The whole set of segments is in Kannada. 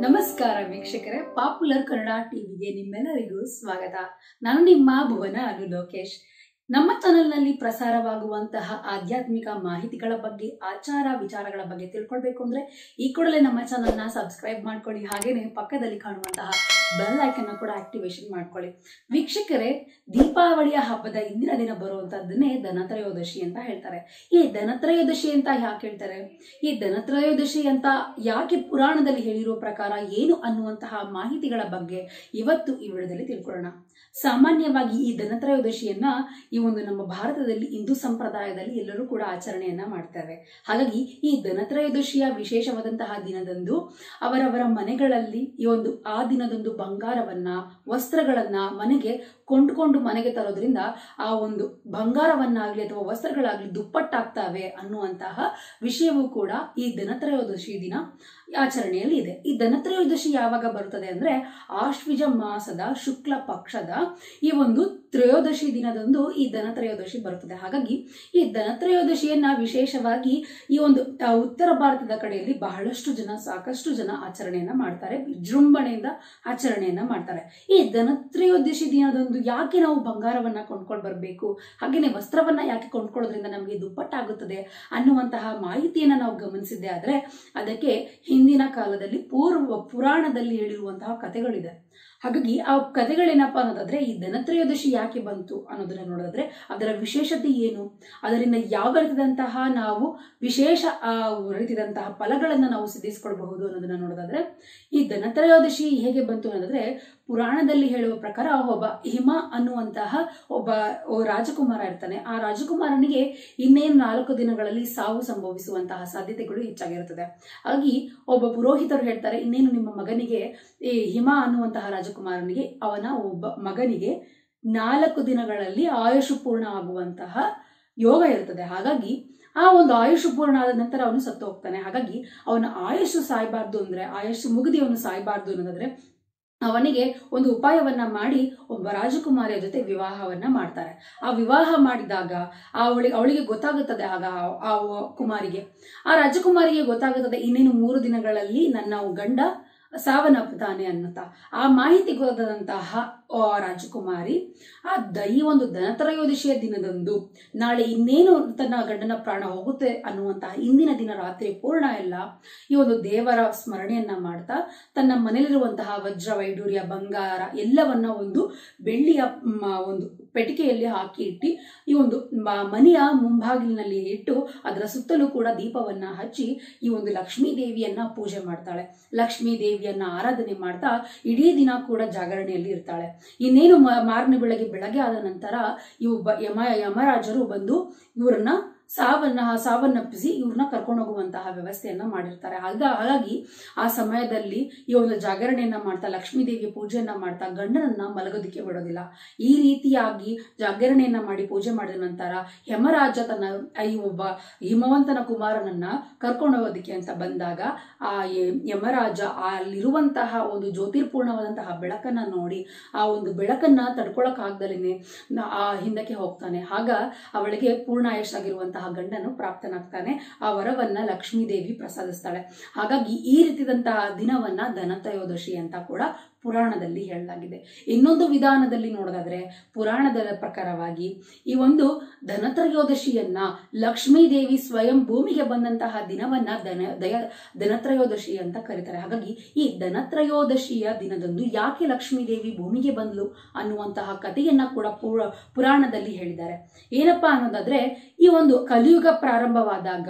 ನಮಸ್ಕಾರ ವೀಕ್ಷಕರೇ ಪಾಪ್ಯುಲರ್ ಕನ್ನಡ ಟಿವಿಗೆ ನಿಮ್ಮೆಲ್ಲರಿಗೂ ಸ್ವಾಗತ ನಾನು ನಿಮ್ಮ ಭುವನ ಅನು ಲೋಕೇಶ್ ನಮ್ಮ ಚಾನೆಲ್ನಲ್ಲಿ ಪ್ರಸಾರವಾಗುವಂತಹ ಆಧ್ಯಾತ್ಮಿಕ ಮಾಹಿತಿಗಳ ಬಗ್ಗೆ ಆಚಾರ ವಿಚಾರಗಳ ಬಗ್ಗೆ ತಿಳ್ಕೊಳ್ಬೇಕು ಅಂದ್ರೆ ಈ ಕೂಡಲೇ ನಮ್ಮ ಚಾನೆಲ್ನ ಸಬ್ಸ್ಕ್ರೈಬ್ ಮಾಡ್ಕೊಳ್ಳಿ ಹಾಗೇನೆ ಪಕ್ಕದಲ್ಲಿ ಕಾಣುವಂತಹ ಬೆಲ್ ಐಕನ್ ಕೂಡ ಆಕ್ಟಿವೇಶನ್ ಮಾಡ್ಕೊಳ್ಳಿ ವೀಕ್ಷಕರೇ ದೀಪಾವಳಿಯ ಹಬ್ಬದ ಇಂದಿನ ದಿನ ಬರುವಂತದ್ದನ್ನೇ ಧನತ್ರಯೋದಶಿ ಅಂತ ಹೇಳ್ತಾರೆ ಈ ಧನತ್ರಯೋದಶಿ ಅಂತ ಯಾಕೆ ಹೇಳ್ತಾರೆ ಈ ಧನತ್ರಯೋದಶಿ ಅಂತ ಯಾಕೆ ಪುರಾಣದಲ್ಲಿ ಹೇಳಿರೋ ಪ್ರಕಾರ ಏನು ಅನ್ನುವಂತಹ ಮಾಹಿತಿಗಳ ಬಗ್ಗೆ ಇವತ್ತು ಈ ವಿಡಿಯೋದಲ್ಲಿ ತಿಳ್ಕೊಳ್ಳೋಣ ಸಾಮಾನ್ಯವಾಗಿ ಈ ಧನತ್ರಯೋದಶಿಯನ್ನ ಈ ಒಂದು ನಮ್ಮ ಭಾರತದಲ್ಲಿ ಹಿಂದೂ ಸಂಪ್ರದಾಯದಲ್ಲಿ ಎಲ್ಲರೂ ಕೂಡ ಆಚರಣೆಯನ್ನ ಮಾಡ್ತಾರೆ ಹಾಗಾಗಿ ಈ ಧನತ್ರಯೋದಶಿಯ ವಿಶೇಷವಾದಂತಹ ದಿನದಂದು ಅವರವರ ಮನೆಗಳಲ್ಲಿ ಈ ಒಂದು ಆ ದಿನದಂದು ಬಂಗಾರವನ್ನ ವಸ್ತ್ರಗಳನ್ನ ಮನೆಗೆ ಕೊಂಡ್ಕೊಂಡು ಮನೆಗೆ ತರೋದ್ರಿಂದ ಆ ಒಂದು ಬಂಗಾರವನ್ನಾಗ್ಲಿ ಅಥವಾ ವಸ್ತ್ರಗಳಾಗ್ಲಿ ದುಪ್ಪಟ್ಟಾಗ್ತವೆ ಅನ್ನುವಂತಹ ವಿಷಯವೂ ಕೂಡ ಈ ಧನತ್ರಯೋದಶಿ ದಿನ ಆಚರಣೆಯಲ್ಲಿ ಇದೆ ಈ ಧನತ್ರಯೋದಶಿ ಯಾವಾಗ ಬರುತ್ತದೆ ಅಂದ್ರೆ ಆಶ್ವಿಜ ಮಾಸದ ಶುಕ್ಲ ಪಕ್ಷದ ಈ ಒಂದು ತ್ರಯೋದಶಿ ದಿನದಂದು ಈ ಧನತ್ರಯೋದಶಿ ಬರುತ್ತದೆ ಹಾಗಾಗಿ ಈ ಧನತ್ರಯೋದಶಿಯನ್ನ ವಿಶೇಷವಾಗಿ ಈ ಒಂದು ಆ, ಉತ್ತರ ಭಾರತದ ಕಡೆಯಲ್ಲಿ ಬಹಳಷ್ಟು ಜನ ಸಾಕಷ್ಟು ಜನ ಆಚರಣೆಯನ್ನ ಮಾಡ್ತಾರೆ ವಿಜೃಂಭಣೆಯಿಂದ ಆಚರಣೆಯನ್ನ ಮಾಡ್ತಾರೆ ಈ ಧನತ್ರಯೋದಶಿ ದಿನದಂದು ಯಾಕೆ ನಾವು ಬಂಗಾರವನ್ನ ಕೊಂಡ್ಕೊಂಡು ಬರಬೇಕು ಹಾಗೇನೆ ವಸ್ತ್ರವನ್ನ ಯಾಕೆ ಕೊಂಡ್ಕೊಳ್ಳೋದ್ರಿಂದ ನಮಗೆ ದುಪ್ಪಟ್ಟಾಗುತ್ತದೆ ಅನ್ನುವಂತಹ ಮಾಹಿತಿಯನ್ನ ನಾವು ಗಮನಿಸಿದ್ದೆ ಆದ್ರೆ ಅದಕ್ಕೆ ಹಿಂದಿನ ಕಾಲದಲ್ಲಿ ಪೂರ್ವ ಪುರಾಣದಲ್ಲಿ ಹೇಳಿರುವಂತಹ ಕಥೆಗಳಿದೆ ಹಾಗಾಗಿ ಆ ಕಥೆಗಳೇನಪ್ಪ ಅನ್ನೋದಾದ್ರೆ ಈ ಧನತ್ರಯೋದಶಿ ಯಾಕೆ ಬಂತು ಅನ್ನೋದನ್ನ ನೋಡಿದ್ರೆ ಅದರ ವಿಶೇಷತೆ ಏನು ಅದರಿಂದ ಯಾವ ರೀತಿದಂತಹ ನಾವು ವಿಶೇಷ ಆ ರೀತಿದಂತಹ ಫಲಗಳನ್ನ ನಾವು ಸಿದ್ಧಿಸ್ಕೊಳ್ಬಹುದು ಅನ್ನೋದನ್ನ ನೋಡೋದಾದ್ರೆ ಈ ಧನತ್ರಯೋದಶಿ ಹೇಗೆ ಬಂತು ಅನ್ನೋದಾದ್ರೆ ಪುರಾಣದಲ್ಲಿ ಹೇಳುವ ಪ್ರಕಾರ ಒಬ್ಬ ಹಿಮ ಅನ್ನುವಂತಹ ಒಬ್ಬ ಒಬ್ಬ ರಾಜಕುಮಾರ ಇರ್ತಾನೆ ಆ ರಾಜಕುಮಾರನಿಗೆ ಇನ್ನೇನು ನಾಲ್ಕು ದಿನಗಳಲ್ಲಿ ಸಾವು ಸಂಭವಿಸುವಂತಹ ಸಾಧ್ಯತೆಗಳು ಹೆಚ್ಚಾಗಿರುತ್ತದೆ ಹಾಗಾಗಿ ಒಬ್ಬ ಪುರೋಹಿತರು ಹೇಳ್ತಾರೆ ಇನ್ನೇನು ನಿಮ್ಮ ಮಗನಿಗೆ ಈ ಹಿಮ ಅನ್ನುವಂತಹ ರಾಜಕುಮಾರನಿಗೆ ಅವನ ಒಬ್ಬ ಮಗನಿಗೆ ನಾಲ್ಕು ದಿನಗಳಲ್ಲಿ ಆಯುಷು ಪೂರ್ಣ ಆಗುವಂತಹ ಯೋಗ ಇರ್ತದೆ ಹಾಗಾಗಿ ಆ ಒಂದು ಆಯುಷು ಪೂರ್ಣ ಆದ ನಂತರ ಅವನು ಸತ್ತು ಹೋಗ್ತಾನೆ ಹಾಗಾಗಿ ಅವನ ಆಯುಷು ಸಾಯಬಾರ್ದು ಅಂದ್ರೆ ಆಯುಷು ಮುಗಿದಿ ಅವನು ಸಾಯಬಾರ್ದು ಅನ್ನೋದಾದ್ರೆ ಅವನಿಗೆ ಒಂದು ಉಪಾಯವನ್ನ ಮಾಡಿ ಒಬ್ಬ ರಾಜಕುಮಾರಿಯ ಜೊತೆ ವಿವಾಹವನ್ನ ಮಾಡ್ತಾರೆ ಆ ವಿವಾಹ ಮಾಡಿದಾಗ ಆ ಅವಳಿಗೆ ಅವಳಿಗೆ ಗೊತ್ತಾಗುತ್ತದೆ ಆಗ ಆ- ಆ ಕುಮಾರಿಗೆ ಆ ರಾಜಕುಮಾರಿಗೆ ಗೊತ್ತಾಗುತ್ತದೆ ಇನ್ನೇನು ಮೂರು ದಿನಗಳಲ್ಲಿ ನನ್ನ ಗಂಡ ಸಾವನ್ನಪ್ಪುತ್ತಾನೆ ಅನ್ನುತ್ತಾ ಆ ಮಾಹಿತಿ ಗೊತ್ತಾದಂತಹ ಆ ರಾಜಕುಮಾರಿ ಆ ದ- ಈ ಒಂದು ಧನತ್ರಯೋದಶಿಯ ದಿನದಂದು ನಾಳೆ ಇನ್ನೇನು ತನ್ನ ಗಂಡನ ಪ್ರಾಣ ಹೋಗುತ್ತೆ ಅನ್ನುವಂತಹ ಇಂದಿನ ದಿನ ರಾತ್ರಿ ಪೂರ್ಣ ಎಲ್ಲ ಈ ಒಂದು ದೇವರ ಸ್ಮರಣೆಯನ್ನ ಮಾಡ್ತಾ ತನ್ನ ಮನೆಯಲ್ಲಿರುವಂತಹ ವಜ್ರ ವೈಡೂರ್ಯ ಬಂಗಾರ ಎಲ್ಲವನ್ನ ಒಂದು ಬೆಳ್ಳಿಯ ಮ, ಒಂದು ಪೆಟ್ಟಿಗೆಯಲ್ಲಿ ಹಾಕಿ ಇಟ್ಟು ಈ ಒಂದು ಮ- ಮನೆಯ ಮುಂಭಾಗಿಲಿನಲ್ಲಿ ಇಟ್ಟು ಅದರ ಸುತ್ತಲೂ ಕೂಡ ದೀಪವನ್ನ ಹಚ್ಚಿ ಈ ಒಂದು ಲಕ್ಷ್ಮೀ ದೇವಿಯನ್ನ ಪೂಜೆ ಮಾಡ್ತಾಳೆ ಲಕ್ಷ್ಮೀ ದೇವಿಯನ್ನ ಆರಾಧನೆ ಮಾಡ್ತಾ ಇಡೀ ದಿನ ಕೂಡ ಜಾಗರಣೆಯಲ್ಲಿ ಇರ್ತಾಳೆ ಇನ್ನೇನು ಮ- ಮಾರನೇ ಬೆಳಗ್ಗೆ ಬೆಳಗ್ಗೆ ಆದ ನಂತರ ಇವು ಬ- ಯಮ ಯಮರಾಜರು ಬಂದು ಇವರನ್ನ ಸಾವನ್ನ ಸಾವನ್ನಪ್ಪಿಸಿ ಇವ್ರನ್ನ ಕರ್ಕೊಂಡು ಹೋಗುವಂತಹ ವ್ಯವಸ್ಥೆಯನ್ನ ಮಾಡಿರ್ತಾರೆ ಆಗ ಹಾಗಾಗಿ ಆ ಸಮಯದಲ್ಲಿ ಈ ಒಂದು ಜಾಗರಣೆಯನ್ನ ಮಾಡ್ತಾ ಲಕ್ಷ್ಮೀ ದೇವಿಯ ಪೂಜೆಯನ್ನ ಮಾಡ್ತಾ ಗಂಡನನ್ನ ಮಲಗೋದಿಕ್ಕೆ ಬಿಡೋದಿಲ್ಲ ಈ ರೀತಿಯಾಗಿ ಜಾಗರಣೆಯನ್ನ ಮಾಡಿ ಪೂಜೆ ಮಾಡಿದ ನಂತರ ಯಮರಾಜ ತನ್ನ ಈ ಒಬ್ಬ ಹಿಮವಂತನ ಕುಮಾರನನ್ನ ಕರ್ಕೊಂಡು ಹೋಗೋದಿಕ್ಕೆ ಅಂತ ಬಂದಾಗ ಆ ಯ- ಯಮರಾಜ ಆ ಅಲ್ಲಿರುವಂತಹ ಒಂದು ಜ್ಯೋತಿರ್ಪೂರ್ಣವಾದಂತಹ ಬೆಳಕನ್ನ ನೋಡಿ ಆ ಒಂದು ಬೆಳಕನ್ನ ತಡ್ಕೊಳಕ್ ಆಗ್ದಲೇನೆ ಆ ಹಿಂದಕ್ಕೆ ಹೋಗ್ತಾನೆ ಆಗ ಅವಳಿಗೆ ಪೂರ್ಣಾಯುಷಾಗಿರುವಂತಹ ಗಂಡನು ಪ್ರಾಪ್ತನಾಗ್ತಾನೆ ಆ ವರವನ್ನ ಲಕ್ಷ್ಮೀ ದೇವಿ ಪ್ರಸಾದಿಸ್ತಾಳೆ ಹಾಗಾಗಿ ಈ ರೀತಿದಂತಹ ದಿನವನ್ನ ಧನತ್ರಯೋದಶಿ ಅಂತ ಕೂಡ ಪುರಾಣದಲ್ಲಿ ಹೇಳಲಾಗಿದೆ ಇನ್ನೊಂದು ವಿಧಾನದಲ್ಲಿ ನೋಡೋದಾದ್ರೆ ಪುರಾಣದ ಪ್ರಕಾರವಾಗಿ ಈ ಒಂದು ಧನತ್ರಯೋದಶಿಯನ್ನ ಲಕ್ಷ್ಮೀ ದೇವಿ ಸ್ವಯಂ ಭೂಮಿಗೆ ಬಂದಂತಹ ದಿನವನ್ನ ಧನ ದಯ ಧನತ್ರಯೋದಶಿ ಅಂತ ಕರೀತಾರೆ ಹಾಗಾಗಿ ಈ ಧನತ್ರಯೋದಶಿಯ ದಿನದಂದು ಯಾಕೆ ಲಕ್ಷ್ಮೀ ದೇವಿ ಭೂಮಿಗೆ ಬಂದ್ಲು ಅನ್ನುವಂತಹ ಕಥೆಯನ್ನ ಕೂಡ ಪುರ ಪುರಾಣದಲ್ಲಿ ಹೇಳಿದ್ದಾರೆ ಏನಪ್ಪಾ ಅನ್ನೋದಾದ್ರೆ ಈ ಒಂದು ಕಲಿಯುಗ ಪ್ರಾರಂಭವಾದಾಗ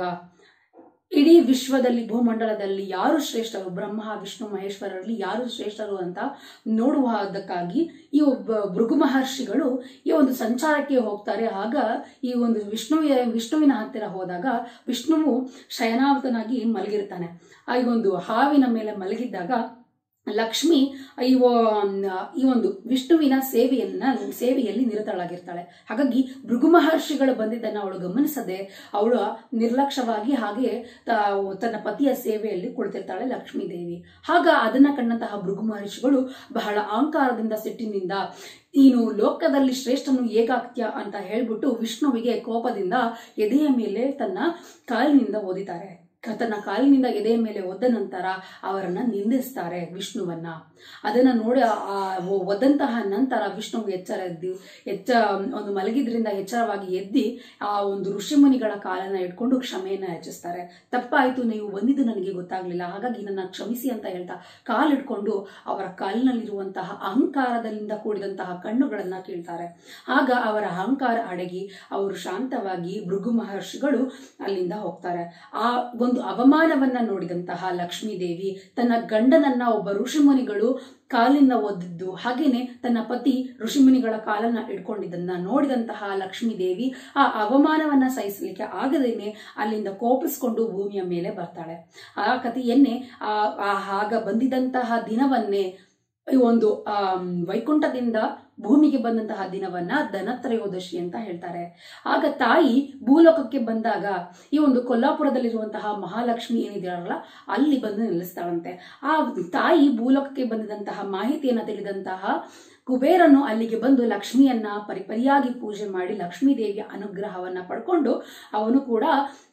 ಇಡೀ ವಿಶ್ವದಲ್ಲಿ ಭೂಮಂಡಲದಲ್ಲಿ ಯಾರು ಶ್ರೇಷ್ಠರು ಬ್ರಹ್ಮ ವಿಷ್ಣು ಮಹೇಶ್ವರರಲ್ಲಿ ಯಾರು ಶ್ರೇಷ್ಠರು ಅಂತ ನೋಡುವುದಕ್ಕಾಗಿ ಈ ಒಬ್ಬ ಭೃಗು ಮಹರ್ಷಿಗಳು ಈ ಒಂದು ಸಂಚಾರಕ್ಕೆ ಹೋಗ್ತಾರೆ ಆಗ ಈ ಒಂದು ವಿಷ್ಣುವಿನ ವಿಷ್ಣುವಿನ ಹತ್ತಿರ ಹೋದಾಗ ವಿಷ್ಣುವು ಶಯನಾವತನಾಗಿ ಮಲಗಿರ್ತಾನೆ ಆ ಈ ಒಂದು ಹಾವಿನ ಮೇಲೆ ಮಲಗಿದ್ದಾಗ ಲಕ್ಷ್ಮಿ ಈ ಒ- ಈ ಒಂದು ವಿಷ್ಣುವಿನ ಸೇವೆಯನ್ನ ಸೇವೆಯಲ್ಲಿ ನಿರತಳಾಗಿರ್ತಾಳೆ ಹಾಗಾಗಿ ಭೃಗು ಮಹರ್ಷಿಗಳು ಬಂದಿದ್ದನ್ನು ಅವಳು ಗಮನಿಸದೆ ಅವಳು ನಿರ್ಲಕ್ಷ್ಯವಾಗಿ ಹಾಗೆ ತ- ತನ್ನ ಪತಿಯ ಸೇವೆಯಲ್ಲಿ ಕುಳಿತಿರ್ತಾಳೆ ಲಕ್ಷ್ಮೀ ದೇವಿ ಆಗ ಅದನ್ನ ಕಂಡಂತಹ ಭೃಗು ಮಹರ್ಷಿಗಳು ಬಹಳ ಅಹಂಕಾರದಿಂದ ಸಿಟ್ಟಿನಿಂದ ನೀನು ಲೋಕದಲ್ಲಿ ಶ್ರೇಷ್ಠನು ಹೇಗಾಗ್ತ್ಯ ಅಂತ ಹೇಳ್ಬಿಟ್ಟು ವಿಷ್ಣುವಿಗೆ ಕೋಪದಿಂದ ಎದೆಯ ಮೇಲೆ ತನ್ನ ಕಾಲಿನಿಂದ ಓದಿತಾರೆ ತನ್ನ ಕಾಲಿನಿಂದ ಎದೆಯ ಮೇಲೆ ಒದ್ದ ನಂತರ ಅವರನ್ನ ನಿಂದಿಸ್ತಾರೆ ವಿಷ್ಣುವನ್ನ ಅದನ್ನ ನೋಡಿ ಆ ಒದ್ದಂತಹ ನಂತರ ವಿಷ್ಣು ಎಚ್ಚರ ಎದ್ದು ಎಚ್ಚ ಒಂದು ಮಲಗಿದ್ರಿಂದ ಎಚ್ಚರವಾಗಿ ಎದ್ದಿ ಆ ಒಂದು ಋಷಿಮುನಿಗಳ ಕಾಲನ್ನ ಇಟ್ಕೊಂಡು ಕ್ಷಮೆಯನ್ನ ಯಾಚಿಸ್ತಾರೆ ತಪ್ಪಾಯ್ತು ನೀವು ಬಂದಿದ್ದು ನನಗೆ ಗೊತ್ತಾಗ್ಲಿಲ್ಲ ಹಾಗಾಗಿ ನನ್ನ ಕ್ಷಮಿಸಿ ಅಂತ ಹೇಳ್ತಾ ಕಾಲಿಟ್ಕೊಂಡು ಅವರ ಕಾಲಿನಲ್ಲಿರುವಂತಹ ಅಹಂಕಾರದಿಂದ ಕೂಡಿದಂತಹ ಕಣ್ಣುಗಳನ್ನ ಕೀಳ್ತಾರೆ ಆಗ ಅವರ ಅಹಂಕಾರ ಅಡಗಿ ಅವರು ಶಾಂತವಾಗಿ ಭೃಗು ಮಹರ್ಷಿಗಳು ಅಲ್ಲಿಂದ ಹೋಗ್ತಾರೆ ಆ ಒಂದು ಅವಮಾನವನ್ನ ನೋಡಿದಂತಹ ಲಕ್ಷ್ಮೀ ದೇವಿ ತನ್ನ ಗಂಡನನ್ನ ಒಬ್ಬ ಋಷಿಮುನಿಗಳು ಕಾಲಿನ ಒದ್ದಿದ್ದು ಹಾಗೇನೆ ತನ್ನ ಪತಿ ಋಷಿಮುನಿಗಳ ಕಾಲನ್ನ ಇಟ್ಕೊಂಡಿದ್ದನ್ನ ನೋಡಿದಂತಹ ಲಕ್ಷ್ಮೀ ದೇವಿ ಆ ಅವಮಾನವನ್ನ ಸಹಿಸಲಿಕ್ಕೆ ಆಗದೇನೆ ಅಲ್ಲಿಂದ ಕೋಪಿಸ್ಕೊಂಡು ಭೂಮಿಯ ಮೇಲೆ ಬರ್ತಾಳೆ ಆ ಕಥೆಯನ್ನೇ ಆ ಆ ಆಗ ಬಂದಿದಂತಹ ದಿನವನ್ನೇ ಈ ಒಂದು ಆ ವೈಕುಂಠದಿಂದ ಭೂಮಿಗೆ ಬಂದಂತಹ ದಿನವನ್ನ ಧನತ್ರಯೋದಶಿ ಅಂತ ಹೇಳ್ತಾರೆ ಆಗ ತಾಯಿ ಭೂಲೋಕಕ್ಕೆ ಬಂದಾಗ ಈ ಒಂದು ಕೊಲ್ಲಾಪುರದಲ್ಲಿರುವಂತಹ ಮಹಾಲಕ್ಷ್ಮಿ ಏನಿದಾರಲ್ಲ ಅಲ್ಲಿ ಬಂದು ನಿಲ್ಲಿಸ್ತಾಳಂತೆ ಆ ತಾಯಿ ಭೂಲೋಕಕ್ಕೆ ಬಂದಿದಂತಹ ಮಾಹಿತಿಯನ್ನ ತಿಳಿದಂತಹ ಕುಬೇರನು ಅಲ್ಲಿಗೆ ಬಂದು ಲಕ್ಷ್ಮಿಯನ್ನ ಪರಿಪರಿಯಾಗಿ ಪೂಜೆ ಮಾಡಿ ಲಕ್ಷ್ಮೀ ದೇವಿಯ ಅನುಗ್ರಹವನ್ನ ಪಡ್ಕೊಂಡು ಅವನು ಕೂಡ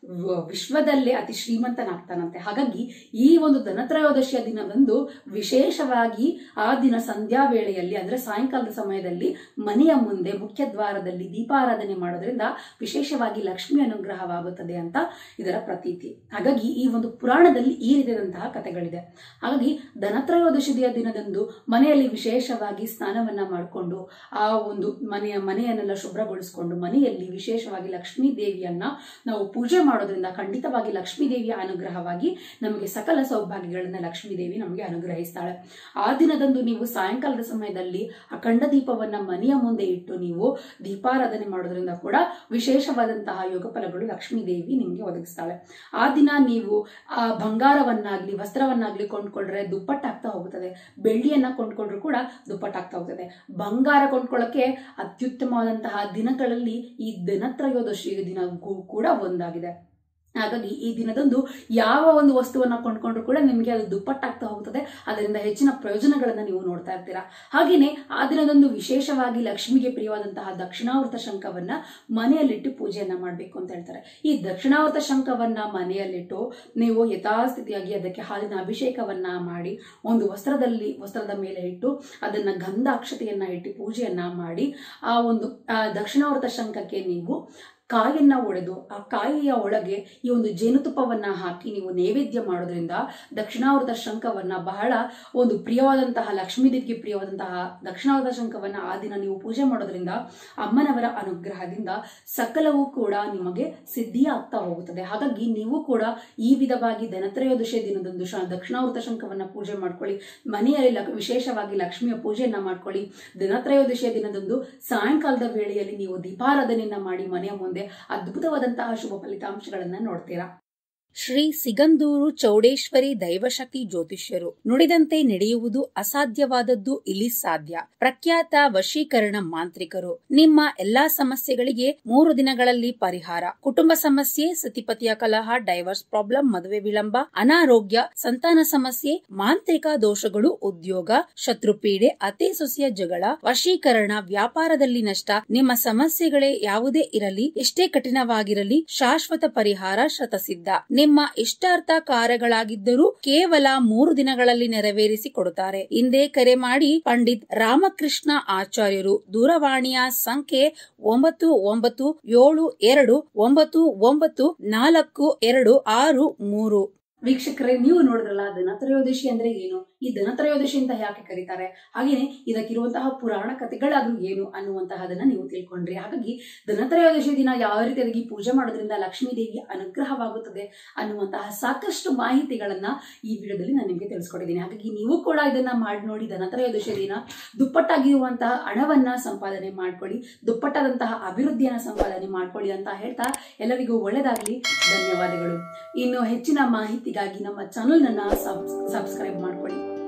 ವಿಶ್ವದಲ್ಲೇ ಅತಿ ಶ್ರೀಮಂತನಾಗ್ತಾನಂತೆ ಹಾಗಾಗಿ ಈ ಒಂದು ಧನತ್ರಯೋದಶಿಯ ದಿನದಂದು ವಿಶೇಷವಾಗಿ ಆ ದಿನ ಸಂಧ್ಯಾ ವೇಳೆಯಲ್ಲಿ ಅಂದ್ರೆ ಸಾಯಂಕಾಲದ ಸಮಯದಲ್ಲಿ ಮನೆಯ ಮುಂದೆ ಮುಖ್ಯ ದ್ವಾರದಲ್ಲಿ ದೀಪಾರಾಧನೆ ಮಾಡೋದ್ರಿಂದ ವಿಶೇಷವಾಗಿ ಲಕ್ಷ್ಮಿ ಅನುಗ್ರಹವಾಗುತ್ತದೆ ಅಂತ ಇದರ ಪ್ರತೀತಿ ಹಾಗಾಗಿ ಈ ಒಂದು ಪುರಾಣದಲ್ಲಿ ಈ ರೀತಿಯಾದಂತಹ ಕಥೆಗಳಿದೆ ಹಾಗಾಗಿ ಧನತ್ರಯೋದಶಿಯ ದಿನದಂದು ಮನೆಯಲ್ಲಿ ವಿಶೇಷವಾಗಿ ಸ್ನಾನವನ್ನ ಮಾಡಿಕೊಂಡು ಆ ಒಂದು ಮನೆಯ ಮನೆಯನ್ನೆಲ್ಲ ಶುಭ್ರಗೊಳಿಸಿಕೊಂಡು ಮನೆಯಲ್ಲಿ ವಿಶೇಷವಾಗಿ ಲಕ್ಷ್ಮೀ ದೇವಿಯನ್ನ ನಾವು ಪೂಜೆ ಮಾಡೋದ್ರಿಂದ ಖಂಡಿತವಾಗಿ ಲಕ್ಷ್ಮೀ ದೇವಿಯ ಅನುಗ್ರಹವಾಗಿ ನಮಗೆ ಸಕಲ ಸೌಭಾಗ್ಯಗಳನ್ನ ಲಕ್ಷ್ಮೀ ದೇವಿ ನಮಗೆ ಅನುಗ್ರಹಿಸ್ತಾಳೆ ಆ ದಿನದಂದು ನೀವು ಸಾಯಂಕಾಲದ ಸಮಯದಲ್ಲಿ ಅಖಂಡ ದೀಪವನ್ನ ಮನೆಯ ಮುಂದೆ ಇಟ್ಟು ನೀವು ದೀಪಾರಾಧನೆ ಮಾಡೋದ್ರಿಂದ ಕೂಡ ವಿಶೇಷವಾದಂತಹ ಯೋಗ ಫಲಗಳು ಲಕ್ಷ್ಮೀ ದೇವಿ ನಿಮಗೆ ಒದಗಿಸ್ತಾಳೆ ಆ ದಿನ ನೀವು ಆ ಬಂಗಾರವನ್ನಾಗ್ಲಿ ವಸ್ತ್ರವನ್ನಾಗ್ಲಿ ಕೊಂಡ್ಕೊಂಡ್ರೆ ದುಪ್ಪಟ್ಟಾಗ್ತಾ ಹೋಗುತ್ತದೆ ಬೆಳ್ಳಿಯನ್ನ ಕೊಂಡ್ಕೊಂಡ್ರು ಕೂಡ ದುಪ್ಪಟ್ಟಾಗ್ತಾ ಹೋಗ್ತದೆ ಬಂಗಾರ ಕೊಂಡ್ಕೊಳ್ಳಕ್ಕೆ ಅತ್ಯುತ್ತಮವಾದಂತಹ ದಿನಗಳಲ್ಲಿ ಈ ದಿನತ್ರಯೋದಶಿ ದಿನ ಕೂಡ ಒಂದಾಗಿದೆ ಹಾಗಾಗಿ ಈ ದಿನದಂದು ಯಾವ ಒಂದು ವಸ್ತುವನ್ನ ಕೊಂಡ್ಕೊಂಡ್ರು ಕೂಡ ನಿಮಗೆ ಅದು ದುಪ್ಪಟ್ಟಾಗ್ತಾ ಹೋಗ್ತದೆ ಅದರಿಂದ ಹೆಚ್ಚಿನ ಪ್ರಯೋಜನಗಳನ್ನ ನೀವು ನೋಡ್ತಾ ಇರ್ತೀರಾ ಹಾಗೇನೆ ಆ ದಿನದಂದು ವಿಶೇಷವಾಗಿ ಲಕ್ಷ್ಮಿಗೆ ಪ್ರಿಯವಾದಂತಹ ದಕ್ಷಿಣಾವೃತ ಶಂಖವನ್ನ ಮನೆಯಲ್ಲಿಟ್ಟು ಪೂಜೆಯನ್ನ ಮಾಡಬೇಕು ಅಂತ ಹೇಳ್ತಾರೆ ಈ ದಕ್ಷಿಣಾವೃತ ಶಂಖವನ್ನ ಮನೆಯಲ್ಲಿಟ್ಟು ನೀವು ಯಥಾಸ್ಥಿತಿಯಾಗಿ ಅದಕ್ಕೆ ಹಾಲಿನ ಅಭಿಷೇಕವನ್ನ ಮಾಡಿ ಒಂದು ವಸ್ತ್ರದಲ್ಲಿ ವಸ್ತ್ರದ ಮೇಲೆ ಇಟ್ಟು ಅದನ್ನ ಗಂಧಾಕ್ಷತೆಯನ್ನ ಇಟ್ಟು ಪೂಜೆಯನ್ನ ಮಾಡಿ ಆ ಒಂದು ಆ ದಕ್ಷಿಣಾವೃತ ಶಂಖಕ್ಕೆ ನೀವು ಕಾಯನ್ನ ಒಡೆದು ಆ ಕಾಯಿಯ ಒಳಗೆ ಈ ಒಂದು ಜೇನುತುಪ್ಪವನ್ನ ಹಾಕಿ ನೀವು ನೈವೇದ್ಯ ಮಾಡೋದ್ರಿಂದ ದಕ್ಷಿಣಾವೃತ ಶಂಖವನ್ನ ಬಹಳ ಒಂದು ಪ್ರಿಯವಾದಂತಹ ಲಕ್ಷ್ಮೀ ದೇವಿಗೆ ಪ್ರಿಯವಾದಂತಹ ದಕ್ಷಿಣಾವೃತ ಶಂಖವನ್ನ ಆ ದಿನ ನೀವು ಪೂಜೆ ಮಾಡೋದ್ರಿಂದ ಅಮ್ಮನವರ ಅನುಗ್ರಹದಿಂದ ಸಕಲವೂ ಕೂಡ ನಿಮಗೆ ಸಿದ್ಧಿ ಆಗ್ತಾ ಹೋಗುತ್ತದೆ ಹಾಗಾಗಿ ನೀವು ಕೂಡ ಈ ವಿಧವಾಗಿ ಧನತ್ರಯೋದಶಿ ದಿನದಂದು ಶ ದಕ್ಷಿಣಾವೃತ ಶಂಖವನ್ನ ಪೂಜೆ ಮಾಡ್ಕೊಳ್ಳಿ ಮನೆಯಲ್ಲಿ ಲಕ್- ವಿಶೇಷವಾಗಿ ಲಕ್ಷ್ಮಿಯ ಪೂಜೆಯನ್ನ ಮಾಡ್ಕೊಳ್ಳಿ ದಿನತ್ರಯೋದಶಿಯ ದಿನದಂದು ಸಾಯಂಕಾಲದ ವೇಳೆಯಲ್ಲಿ ನೀವು ದೀಪಾರಾಧನೆಯನ್ನ ಮಾಡಿ ಮನೆಯ ಮುಂದೆ ಅದ್ಭುತವಾದಂತಹ ಶುಭ ಫಲಿತಾಂಶಗಳನ್ನ ನೋಡ್ತೀರಾ ಶ್ರೀ ಸಿಗಂದೂರು ಚೌಡೇಶ್ವರಿ ದೈವಶಕ್ತಿ ಜ್ಯೋತಿಷ್ಯರು ನುಡಿದಂತೆ ನಡೆಯುವುದು ಅಸಾಧ್ಯವಾದದ್ದು ಇಲ್ಲಿ ಸಾಧ್ಯ ಪ್ರಖ್ಯಾತ ವಶೀಕರಣ ಮಾಂತ್ರಿಕರು ನಿಮ್ಮ ಎಲ್ಲಾ ಸಮಸ್ಯೆಗಳಿಗೆ ಮೂರು ದಿನಗಳಲ್ಲಿ ಪರಿಹಾರ ಕುಟುಂಬ ಸಮಸ್ಯೆ ಸತಿಪತಿಯ ಕಲಹ ಡೈವರ್ಸ್ ಪ್ರಾಬ್ಲಮ್ ಮದುವೆ ವಿಳಂಬ ಅನಾರೋಗ್ಯ ಸಂತಾನ ಸಮಸ್ಯೆ ಮಾಂತ್ರಿಕ ದೋಷಗಳು ಉದ್ಯೋಗ ಶತ್ರುಪೀಡೆ ಅತಿ ಸೊಸೆಯ ಜಗಳ ವಶೀಕರಣ ವ್ಯಾಪಾರದಲ್ಲಿ ನಷ್ಟ ನಿಮ್ಮ ಸಮಸ್ಯೆಗಳೇ ಯಾವುದೇ ಇರಲಿ ಎಷ್ಟೇ ಕಠಿಣವಾಗಿರಲಿ ಶಾಶ್ವತ ಪರಿಹಾರ ಶತಸಿದ್ಧ ನಿಮ್ಮ ಇಷ್ಟಾರ್ಥ ಕಾರ್ಯಗಳಾಗಿದ್ದರೂ ಕೇವಲ ಮೂರು ದಿನಗಳಲ್ಲಿ ನೆರವೇರಿಸಿ ಕೊಡುತ್ತಾರೆ ಹಿಂದೆ ಕರೆ ಮಾಡಿ ಪಂಡಿತ್ ರಾಮಕೃಷ್ಣ ಆಚಾರ್ಯರು ದೂರವಾಣಿಯ ಸಂಖ್ಯೆ ಒಂಬತ್ತು ಒಂಬತ್ತು ಏಳು ಎರಡು ಒಂಬತ್ತು ಒಂಬತ್ತು ನಾಲ್ಕು ಎರಡು ಆರು ಮೂರು ವೀಕ್ಷಕರೇ ನೀವು ನೋಡಿದ್ರಲ್ಲ ಧನತ್ರಯೋದಶಿ ಅಂದ್ರೆ ಏನು ಈ ಧನತ್ರಯೋದಶಿ ಅಂತ ಯಾಕೆ ಕರೀತಾರೆ ಹಾಗೇನೆ ಇದಕ್ಕಿರುವಂತಹ ಪುರಾಣ ಕಥೆಗಳಾದ್ರೂ ಏನು ಅನ್ನುವಂತಹದನ್ನ ನೀವು ತಿಳ್ಕೊಂಡ್ರಿ ಹಾಗಾಗಿ ಧನತ್ರಯೋದಶಿ ದಿನ ಯಾವ ರೀತಿಯಾಗಿ ಪೂಜೆ ಮಾಡೋದ್ರಿಂದ ಲಕ್ಷ್ಮೀ ದೇವಿಯ ಅನುಗ್ರಹವಾಗುತ್ತದೆ ಅನ್ನುವಂತಹ ಸಾಕಷ್ಟು ಮಾಹಿತಿಗಳನ್ನ ಈ ವಿಡಿಯೋದಲ್ಲಿ ನಾನು ನಿಮಗೆ ತಿಳಿಸ್ಕೊಟ್ಟಿದ್ದೀನಿ ಹಾಗಾಗಿ ನೀವು ಕೂಡ ಇದನ್ನ ಮಾಡಿ ನೋಡಿ ಧನತ್ರಯೋದಶಿ ದಿನ ದುಪ್ಪಟ್ಟಾಗಿರುವಂತಹ ಹಣವನ್ನ ಸಂಪಾದನೆ ಮಾಡ್ಕೊಳ್ಳಿ ದುಪ್ಪಟ್ಟಾದಂತಹ ಅಭಿವೃದ್ಧಿಯನ್ನ ಸಂಪಾದನೆ ಮಾಡ್ಕೊಳ್ಳಿ ಅಂತ ಹೇಳ್ತಾ ಎಲ್ಲರಿಗೂ ಒಳ್ಳೆಯದಾಗ್ಲಿ ಧನ್ಯವಾದಗಳು ಇನ್ನು ಹೆಚ್ಚಿನ ಮಾಹಿತಿಗಾಗಿ ನಮ್ಮ ಚಾನೆಲ್ ನನ್ನ ಸಬ್ಸ್ಕ್ರೈಬ್ ಮಾಡ್ಕೊಳ್ಳಿ